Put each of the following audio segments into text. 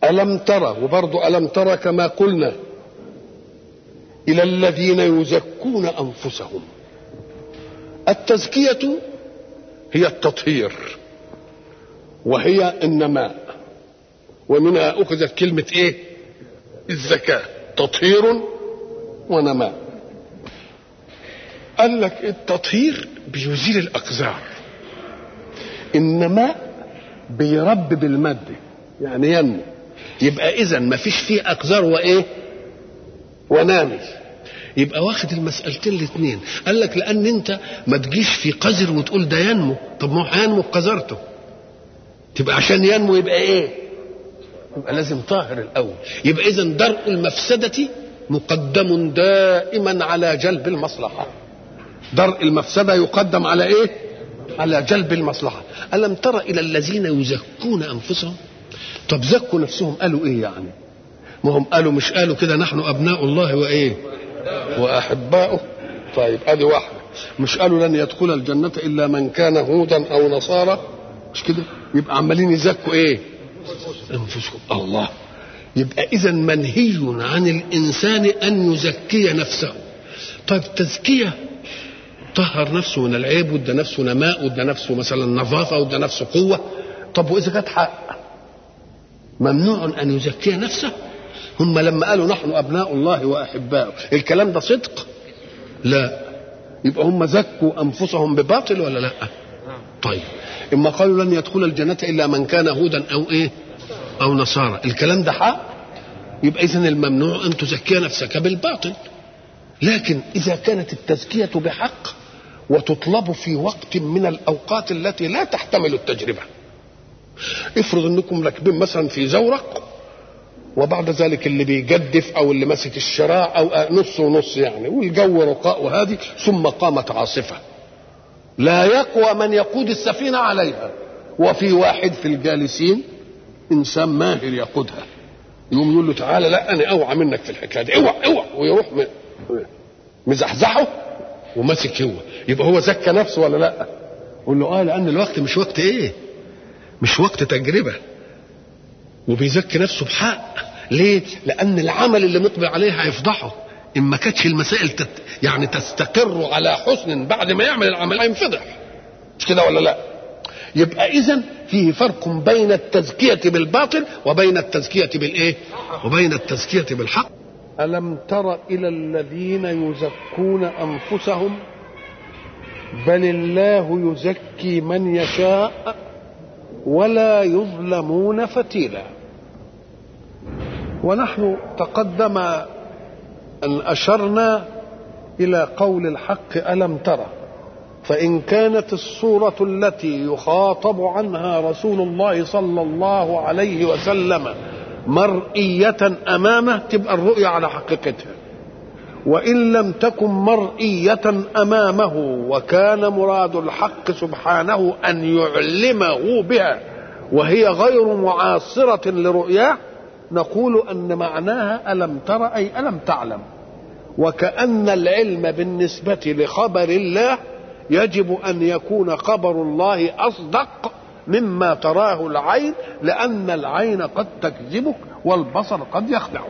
ألم ترى وبرضو ألم ترى كما قلنا إلى الذين يزكون أنفسهم التزكية هي التطهير وهي النماء ومنها أخذت كلمة إيه الزكاة تطهير ونماء قال لك التطهير بيزيل الأقذار النماء بيربي بالمادة يعني ينمو يبقى إذا ما فيش فيه أقذار وإيه ونامي يبقى واخد المسألتين الاثنين قال لك لأن أنت ما تجيش في قذر وتقول ده ينمو طب ما هو هينمو بقذرته تبقى عشان ينمو يبقى إيه يبقى لازم طاهر الأول يبقى إذا درء المفسدة مقدم دائما على جلب المصلحة درء المفسدة يقدم على إيه على جلب المصلحة ألم تر إلى الذين يزكون أنفسهم طب زكوا نفسهم قالوا إيه يعني ما هم قالوا مش قالوا كده نحن أبناء الله وإيه وأحباؤه طيب هذه واحدة مش قالوا لن يدخل الجنة إلا من كان هودا أو نصارى مش كده يبقى عمالين يزكوا إيه أنفسهم الله يبقى إذا منهي عن الإنسان أن يزكي نفسه طيب تزكية طهر نفسه من العيب وادى نفسه نماء وادى نفسه مثلا نظافة وادى نفسه قوة طب وإذا كانت حق ممنوع أن يزكي نفسه هم لما قالوا نحن أبناء الله وأحباؤه الكلام ده صدق لا يبقى هم زكوا أنفسهم بباطل ولا لا طيب إما قالوا لن يدخل الجنة إلا من كان هودا أو إيه أو نصارى الكلام ده حق يبقى إذن الممنوع أن تزكي نفسك بالباطل لكن إذا كانت التزكية بحق وتطلب في وقت من الأوقات التي لا تحتمل التجربة افرض أنكم راكبين مثلا في زورق وبعد ذلك اللي بيجدف او اللي ماسك الشراع او نص ونص يعني والجو رقاء وهذه ثم قامت عاصفه لا يقوى من يقود السفينه عليها وفي واحد في الجالسين انسان ماهر يقودها يقوم يقول له تعالى لا انا اوعى منك في الحكايه دي اوعى اوعى ويروح مزحزحه وماسك هو يبقى هو زكى نفسه ولا لا؟ قول له اه لان الوقت مش وقت ايه؟ مش وقت تجربه وبيزكي نفسه بحق ليه؟ لأن العمل اللي مقبل عليه هيفضحه إن ما كانتش المسائل تت يعني تستقر على حسن بعد ما يعمل العمل هينفضح مش كده ولا لا؟ يبقى إذا فيه فرق بين التزكية بالباطل وبين التزكية بالإيه؟ وبين التزكية بالحق ألم تر إلى الذين يزكون أنفسهم بل الله يزكي من يشاء ولا يظلمون فتيلا ونحن تقدم ان اشرنا الى قول الحق الم ترى فان كانت الصوره التي يخاطب عنها رسول الله صلى الله عليه وسلم مرئيه امامه تبقى الرؤيا على حقيقتها وان لم تكن مرئيه امامه وكان مراد الحق سبحانه ان يعلمه بها وهي غير معاصره لرؤياه نقول ان معناها الم تر اي الم تعلم وكان العلم بالنسبه لخبر الله يجب ان يكون خبر الله اصدق مما تراه العين لان العين قد تكذبك والبصر قد يخدعك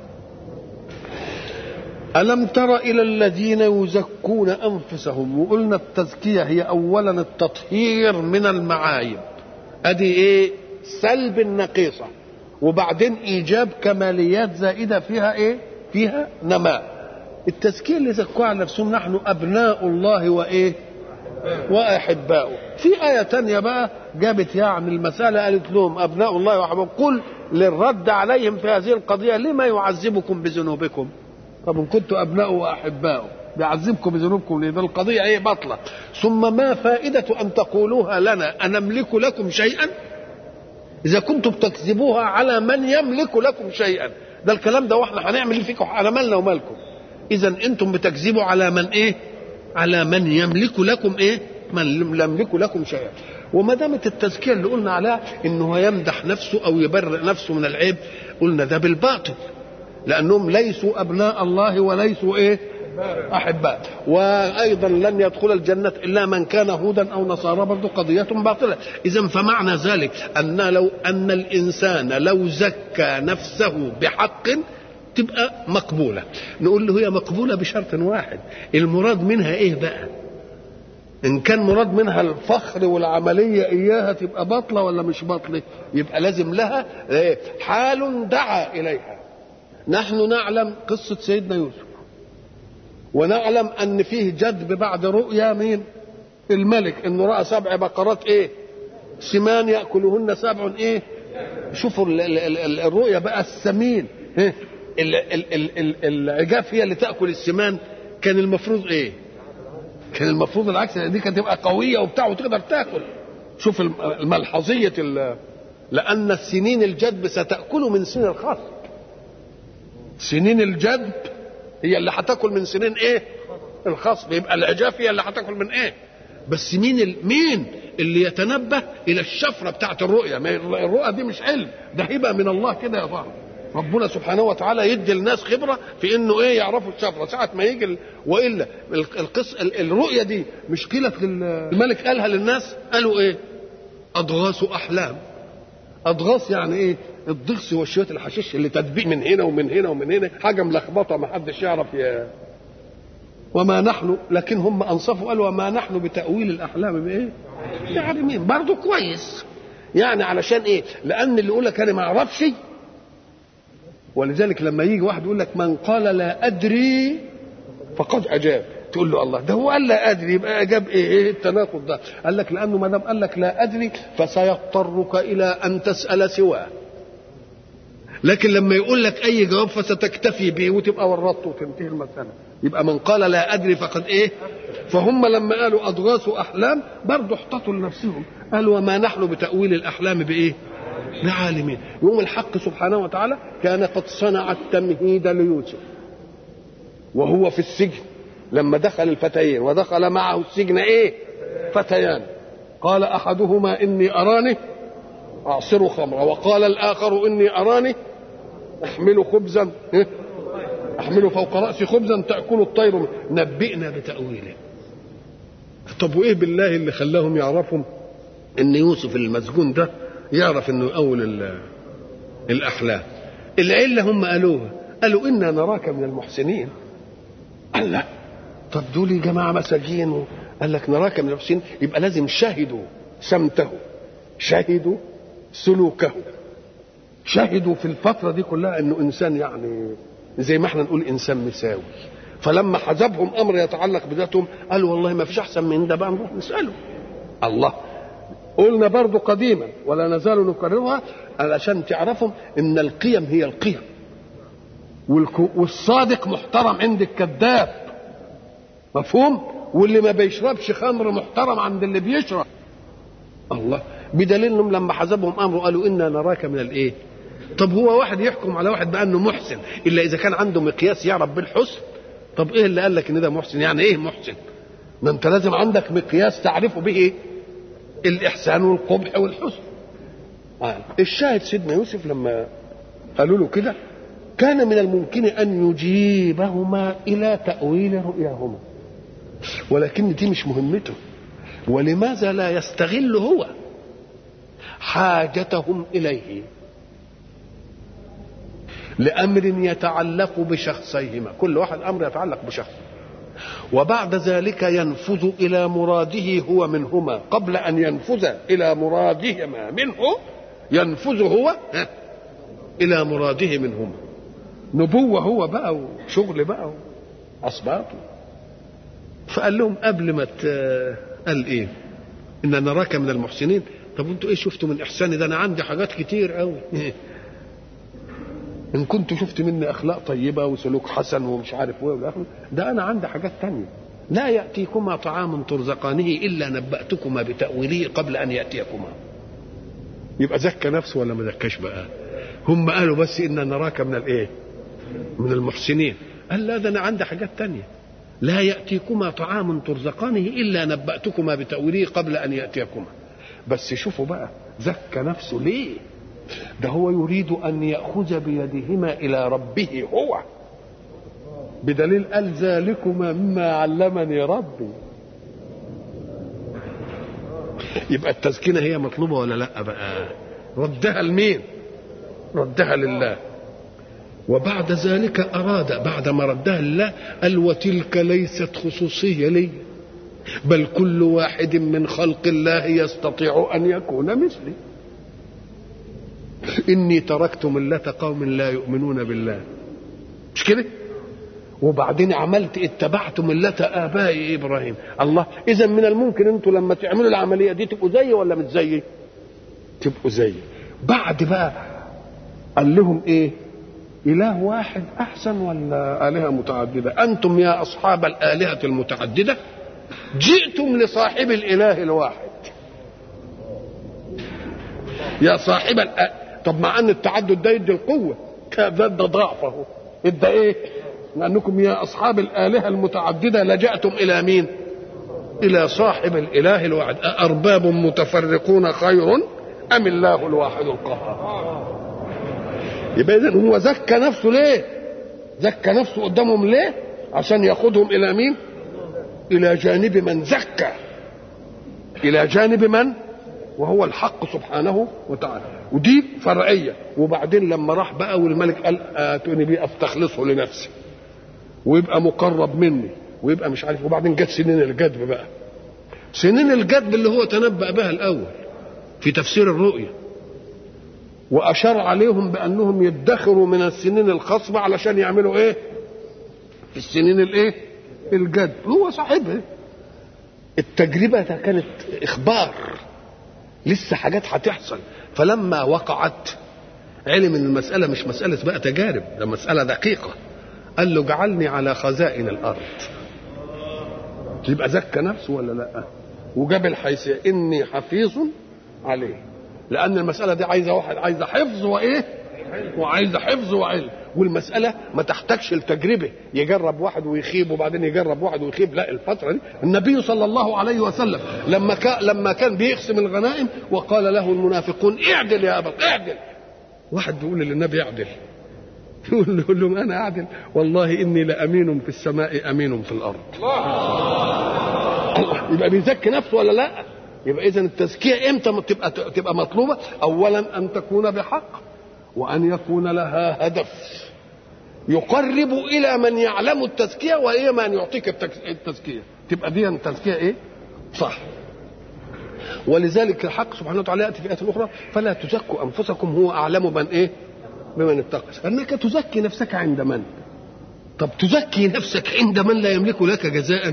ألم تر إلى الذين يزكون أنفسهم وقلنا التزكية هي أولا التطهير من المعايب أدي إيه سلب النقيصة وبعدين إيجاب كماليات زائدة فيها إيه فيها نماء التزكية اللي زكوها على نفسهم نحن أبناء الله وإيه وأحباؤه في آية تانية بقى جابت يعني المسألة قالت لهم أبناء الله وأحباؤه قل للرد عليهم في هذه القضية لما يعذبكم بذنوبكم طب ان كنتوا ابناء واحباء بيعذبكم بذنوبكم ليه القضيه ايه بطله ثم ما فائده ان تقولوها لنا انملك لكم شيئا اذا كنتم تكذبوها على من يملك لكم شيئا ده الكلام ده واحنا هنعمل ايه فيكم على مالنا ومالكم اذا انتم بتكذبوا على من ايه على من يملك لكم ايه من لم يملك لكم شيئا وما دامت التزكيه اللي قلنا عليها انه يمدح نفسه او يبرئ نفسه من العيب قلنا ده بالباطل لانهم ليسوا ابناء الله وليسوا ايه احباء وايضا لن يدخل الجنه الا من كان هودا او نصارى برضه قضيه باطله اذا فمعنى ذلك ان لو ان الانسان لو زكى نفسه بحق تبقى مقبوله نقول له هي مقبوله بشرط واحد المراد منها ايه بقى ان كان مراد منها الفخر والعمليه اياها تبقى باطله ولا مش باطله يبقى لازم لها حال دعا اليها نحن نعلم قصه سيدنا يوسف ونعلم ان فيه جدب بعد رؤيا مين الملك انه راى سبع بقرات ايه سمان ياكلهن سبع ايه شوفوا الرؤيا بقى السمين إيه؟ العجاف هي اللي تاكل السمان كان المفروض ايه كان المفروض العكس دي كانت تبقى قويه وبتاع وتقدر تاكل شوف الملحظيه لان السنين الجدب ستاكل من سنين الخصب سنين الجدب هي اللي هتاكل من سنين ايه الخصب يبقى العجاف هي اللي هتاكل من ايه بس مين ال... مين اللي يتنبه الى الشفره بتاعت الرؤيه ما الرؤيه دي مش علم ده هبه من الله كده يا ظهر ربنا سبحانه وتعالى يدي الناس خبره في انه ايه يعرفوا الشفره ساعه ما يجي ال... والا القص الرؤيه دي مش قيلت الملك قالها للناس قالوا ايه اضغاث احلام اضغاث يعني ايه الضغس وشويه الحشيش اللي تدبيق من هنا ومن هنا ومن هنا حاجه ملخبطه ما حدش يعرف ي... وما نحن لكن هم انصفوا قالوا وما نحن بتاويل الاحلام بايه؟ بعالمين برضه كويس يعني علشان ايه؟ لان اللي يقول لك انا ما اعرفش ولذلك لما يجي واحد يقول لك من قال لا ادري فقد اجاب تقول له الله ده هو قال لا ادري يبقى اجاب ايه ايه التناقض ده قال لك لانه ما دام قال لك لا ادري فسيضطرك الى ان تسال سواه لكن لما يقول لك اي جواب فستكتفي به وتبقى ورطت وتنتهي المساله يبقى من قال لا ادري فقد ايه فهم لما قالوا اضغاث احلام برضه احتطوا لنفسهم قالوا وما نحن بتاويل الاحلام بايه لعالمين يوم الحق سبحانه وتعالى كان قد صنع التمهيد ليوسف وهو في السجن لما دخل الفتيين ودخل معه السجن ايه فتيان قال احدهما اني اراني اعصر خمرا وقال الاخر اني اراني احمل خبزا احمل فوق راسي خبزا تاكل الطير نبئنا بتاويله طب وايه بالله اللي خلاهم يعرفوا ان يوسف المسجون ده يعرف انه اول الاحلام العله هم قالوها قالوا انا نراك من المحسنين قال لا طب دول جماعه مساجين قال لك نراك من المحسنين يبقى لازم شهدوا سمته شهدوا سلوكه شهدوا في الفتره دي كلها انه انسان يعني زي ما احنا نقول انسان مساوي فلما حجبهم امر يتعلق بذاتهم قالوا والله ما فيش احسن من ده بقى نروح نساله الله قلنا برضو قديما ولا نزال نكررها علشان تعرفوا ان القيم هي القيم والصادق محترم عند الكذاب مفهوم واللي ما بيشربش خمر محترم عند اللي بيشرب الله بدليل انهم لما حسبهم امره قالوا انا نراك من الايه طب هو واحد يحكم على واحد بانه محسن الا اذا كان عنده مقياس يعرف بالحسن طب ايه اللي قال لك ان ده محسن يعني ايه محسن ما انت لازم عندك مقياس تعرفه به ايه الاحسان والقبح والحسن آه. الشاهد سيدنا يوسف لما قالوا له كده كان من الممكن ان يجيبهما الى تاويل رؤياهما ولكن دي مش مهمته ولماذا لا يستغل هو حاجتهم اليه لامر يتعلق بشخصيهما كل واحد امر يتعلق بشخص وبعد ذلك ينفذ الى مراده هو منهما قبل ان ينفذ الى مرادهما منه ينفذ هو الى مراده منهما نبوه هو بقى وشغل بقى اسباطه فقال لهم قبل ما قال ايه ان نراك من المحسنين طب انتوا ايه شفتوا من احساني ده انا عندي حاجات كتير قوي ان كنت شفت مني اخلاق طيبه وسلوك حسن ومش عارف ايه والاخر ده انا عندي حاجات تانية لا ياتيكما طعام ترزقانه الا نباتكما بتاويله قبل ان ياتيكما يبقى زكى نفسه ولا ما زكاش بقى هم قالوا بس ان نراك من الايه من المحسنين قال لا ده انا عندي حاجات تانية لا ياتيكما طعام ترزقانه الا نباتكما بتاويله قبل ان ياتيكما بس شوفوا بقى زكى نفسه ليه ده هو يريد ان ياخذ بيدهما الى ربه هو بدليل قال ذلكما مما علمني ربي يبقى التزكية هي مطلوبة ولا لا بقى ردها لمين ردها لله وبعد ذلك أراد بعد ما ردها لله قال وتلك ليست خصوصية لي بل كل واحد من خلق الله يستطيع أن يكون مثلي إني تركت ملة قوم لا يؤمنون بالله مش كده وبعدين عملت اتبعت ملة آبائي إبراهيم الله إذا من الممكن أنتوا لما تعملوا العملية دي تبقوا زيي ولا مش زيي تبقوا زيي بعد بقى قال لهم إيه إله واحد أحسن ولا آلهة متعددة أنتم يا أصحاب الآلهة المتعددة جئتم لصاحب الإله الواحد يا صاحب الأ... طب مع أن التعدد ده يدي القوة ده ده ضعفه ادى إيه لأنكم يا أصحاب الآلهة المتعددة لجأتم إلى مين إلى صاحب الإله الواحد أأرباب متفرقون خير أم الله الواحد القهار يبقى إذا هو زكى نفسه ليه زكى نفسه قدامهم ليه عشان ياخدهم إلى مين إلى جانب من زكى إلى جانب من وهو الحق سبحانه وتعالى ودي فرعية وبعدين لما راح بقى والملك قال آتوني بيه أستخلصه لنفسي ويبقى مقرب مني ويبقى مش عارف وبعدين جت سنين الجدب بقى سنين الجدب اللي هو تنبأ بها الأول في تفسير الرؤيا وأشار عليهم بأنهم يدخروا من السنين الخصبة علشان يعملوا إيه في السنين الإيه الجد هو صاحبها التجربة ده كانت إخبار لسه حاجات هتحصل فلما وقعت علم ان المسألة مش مسألة بقى تجارب ده مسألة دقيقة قال له اجعلني على خزائن الأرض يبقى زكى نفسه ولا لا وجاب الحيثية إني حفيظ عليه لأن المسألة دي عايزة واحد عايزة حفظ وإيه وعايزة حفظ وعلم والمسألة ما تحتاجش التجربة يجرب واحد ويخيب وبعدين يجرب واحد ويخيب لا الفترة دي النبي صلى الله عليه وسلم لما كان لما كان بيقسم الغنائم وقال له المنافقون اعدل يا أبا اعدل واحد بيقول للنبي اعدل يقول له لهم انا اعدل والله اني لامين في السماء امين في الارض الله يبقى بيزكي نفسه ولا لا يبقى اذا التزكيه امتى تبقى تبقى مطلوبه اولا ان تكون بحق وان يكون لها هدف يقرب الى من يعلم التزكيه والى من يعطيك التزكيه تبقى دي التزكيه ايه صح ولذلك الحق سبحانه وتعالى ياتي في ايه اخرى فلا تزكوا انفسكم هو اعلم من ايه بمن اتقى انك تزكي نفسك عند من طب تزكي نفسك عند من لا يملك لك جزاء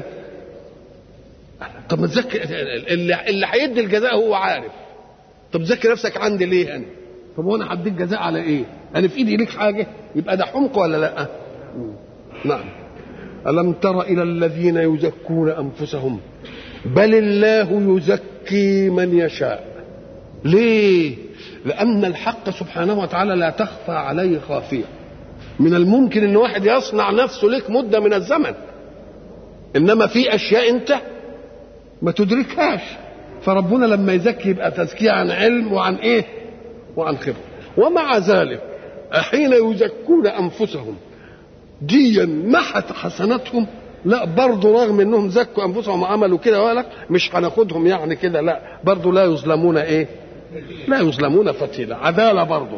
طب ما تزكي اللي اللي هيدي الجزاء هو عارف طب زكي نفسك عندي ليه انا طب وانا هديك جزاء على ايه انا في ايدي ليك حاجه يبقى ده حمق ولا لا نعم الم تر الى الذين يزكون انفسهم بل الله يزكي من يشاء ليه لأن الحق سبحانه وتعالى لا تخفى عليه خافية من الممكن أن واحد يصنع نفسه لك مدة من الزمن إنما في أشياء أنت ما تدركهاش فربنا لما يزكي يبقى تزكية عن علم وعن إيه وعن خبرة ومع ذلك حين يزكون أنفسهم ديا محت حسناتهم لا برضه رغم انهم زكوا انفسهم وعملوا كده ولك مش هناخدهم يعني كده لا برضه لا يظلمون ايه لا يظلمون فتيلا عدالة برضه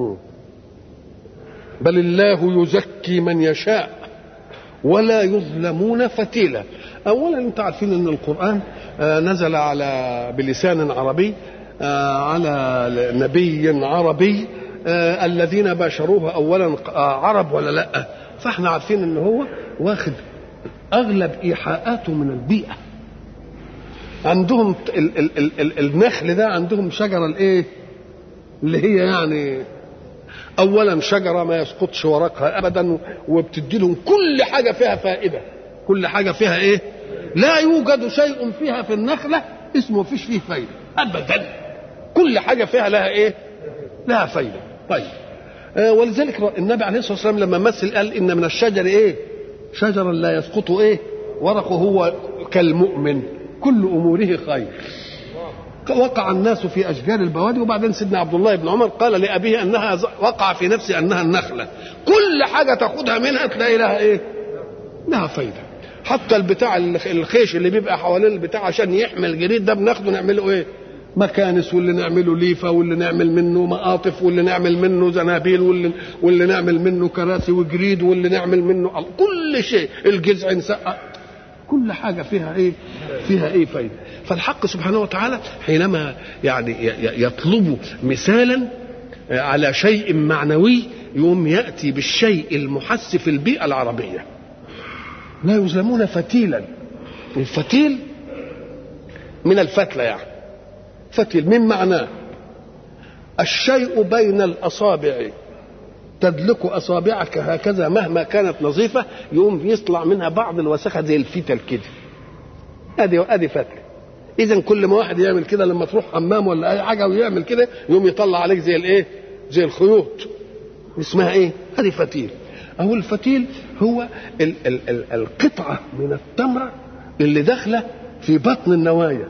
بل الله يزكي من يشاء ولا يظلمون فتيلا اولا انت عارفين ان القران نزل على بلسان عربي على نبي عربي الذين باشروه اولا عرب ولا لا فاحنا عارفين ان هو واخد اغلب ايحاءاته من البيئه عندهم ال ال ال ال النخل ده عندهم شجره الايه اللي هي يعني اولا شجره ما يسقطش ورقها ابدا وبتدي لهم كل حاجه فيها فائده كل حاجه فيها ايه لا يوجد شيء فيها في النخله اسمه فيش فيه فايده ابدا كل حاجه فيها لها ايه لها فايده طيب آه ولذلك النبي عليه الصلاه والسلام لما مثل قال ان من الشجر ايه شجرا لا يسقط ايه ورقه هو كالمؤمن كل اموره خير وقع الناس في اشجار البوادي وبعدين سيدنا عبد الله بن عمر قال لابيه انها وقع في نفسي انها النخله كل حاجه تاخذها منها تلاقي لها ايه لها فايده حتى البتاع الخيش اللي بيبقى حوالين البتاع عشان يحمي الجريد ده بناخده نعمله ايه مكانس واللي نعمله ليفه واللي نعمل منه مقاطف واللي نعمل منه زنابيل واللي واللي نعمل منه كراسي وجريد واللي نعمل منه كل شيء الجذع نسقى كل حاجه فيها ايه فيها ايه فايده فالحق سبحانه وتعالى حينما يعني يطلب مثالا على شيء معنوي يوم ياتي بالشيء المحس في البيئه العربيه لا يظلمون فتيلا الفتيل من الفتلة يعني فتيل من معناه الشيء بين الأصابع تدلك أصابعك هكذا مهما كانت نظيفة يقوم يطلع منها بعض الوسخة زي الفتل كده ادي ادي فتله اذا كل ما واحد يعمل كده لما تروح حمام ولا اي حاجه ويعمل كده يقوم يطلع عليك زي الايه زي الخيوط اسمها ايه هذه فتيل أو الفتيل هو ال ال ال القطعة من التمرة اللي داخلة في بطن النوايا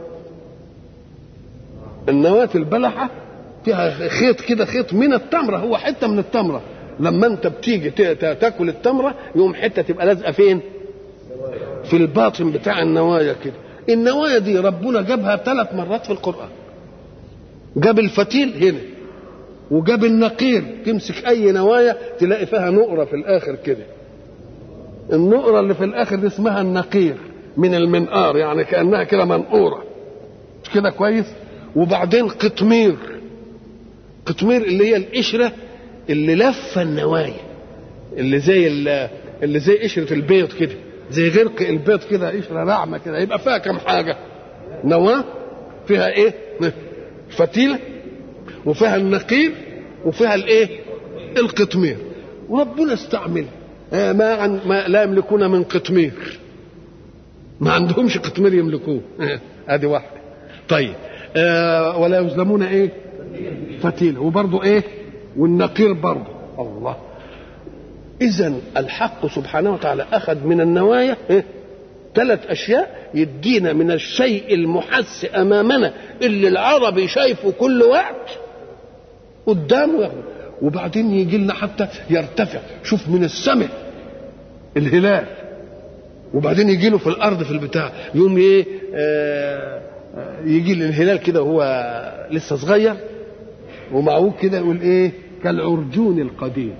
النواة البلحة فيها خيط كده خيط من التمرة هو حتة من التمرة لما انت بتيجي تاكل التمرة يوم حتة تبقى لازقة فين في الباطن بتاع النوايا كده النوايا دي ربنا جابها ثلاث مرات في القرآن جاب الفتيل هنا وجاب النقير تمسك اي نوايا تلاقي فيها نقرة في الاخر كده النقرة اللي في الاخر دي اسمها النقير من المنقار يعني كانها كده منقورة مش كده كويس وبعدين قطمير قطمير اللي هي القشرة اللي لفة النوايا اللي زي اللي زي قشرة البيض كده زي غرق البيض كده قشرة ناعمة كده يبقى فيها كم حاجة نواة فيها ايه فتيلة وفيها النقير وفيها الايه القطمير وربنا استعمل ما, عن ما لا يملكون من قطمير ما عندهمش قطمير يملكوه ادي واحده طيب آه ولا يظلمون ايه فتيل وبرضه ايه والنقير برضه الله اذا الحق سبحانه وتعالى اخذ من النوايا إيه؟ ثلاث اشياء يدينا من الشيء المحس امامنا اللي العربي شايفه كل وقت قدامه وبعدين يجي لنا حتى يرتفع شوف من السماء الهلال وبعدين يجي له في الارض في البتاع يوم ايه آه يجي الهلال كده وهو لسه صغير ومعوج كده يقول ايه كالعرجون القديم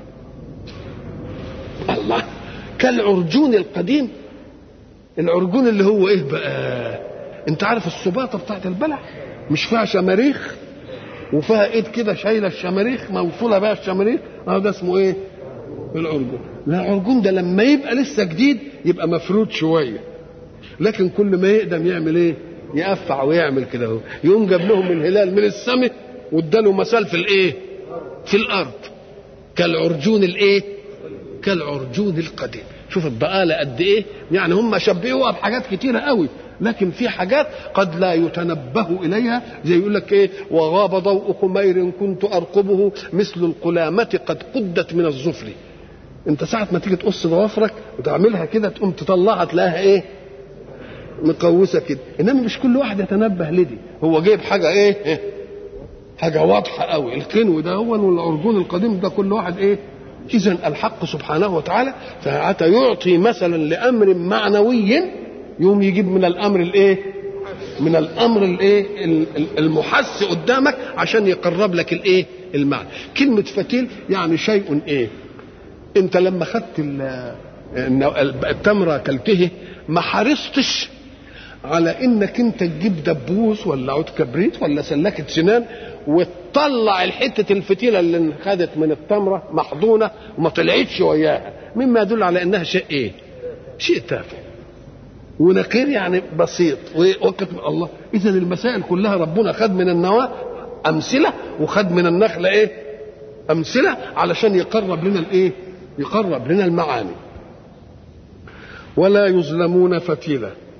الله كالعرجون القديم العرجون اللي هو ايه بقى انت عارف السباطه بتاعت البلح مش فيها شماريخ وفيها ايد كده شايله الشماريخ موصوله بقى الشماريخ اه ده اسمه ايه العرجون لا العرجون ده لما يبقى لسه جديد يبقى مفرود شويه لكن كل ما يقدم يعمل ايه يقفع ويعمل كده اهو يقوم جاب لهم الهلال من السماء واداله مثال في الايه في الارض كالعرجون الايه كالعرجون القديم شوف الضآلة قد ايه يعني هم شبهوها بحاجات كتيرة قوي لكن في حاجات قد لا يتنبه اليها زي يقول لك ايه وغاب ضوء قمير كنت ارقبه مثل القلامة قد قدت من الظفر انت ساعة ما تيجي تقص ضوافرك وتعملها كده تقوم تطلعها تلاقيها ايه مقوسة كده انما مش كل واحد يتنبه لدي هو جايب حاجة ايه, إيه؟ حاجة واضحة قوي الكنو ده هو والعرجون القديم ده كل واحد ايه إذا الحق سبحانه وتعالى ساعة يعطي مثلا لأمر معنوي يوم يجيب من الأمر الإيه؟ من الأمر الإيه؟ المحس قدامك عشان يقرب لك الإيه؟ المعنى. كلمة فتيل يعني شيء إيه؟ أنت لما خدت التمرة كلته ما حرصتش على انك انت تجيب دبوس ولا عود كبريت ولا سلكه سنان وتطلع الحته الفتيله اللي خدت من التمره محضونه وما طلعتش وياها مما يدل على انها شيء ايه؟ شيء تافه ونقير يعني بسيط وقت الله اذا المسائل كلها ربنا خد من النواه امثله وخد من النخله ايه؟ امثله علشان يقرب لنا الايه؟ يقرب لنا المعاني ولا يظلمون فتيلا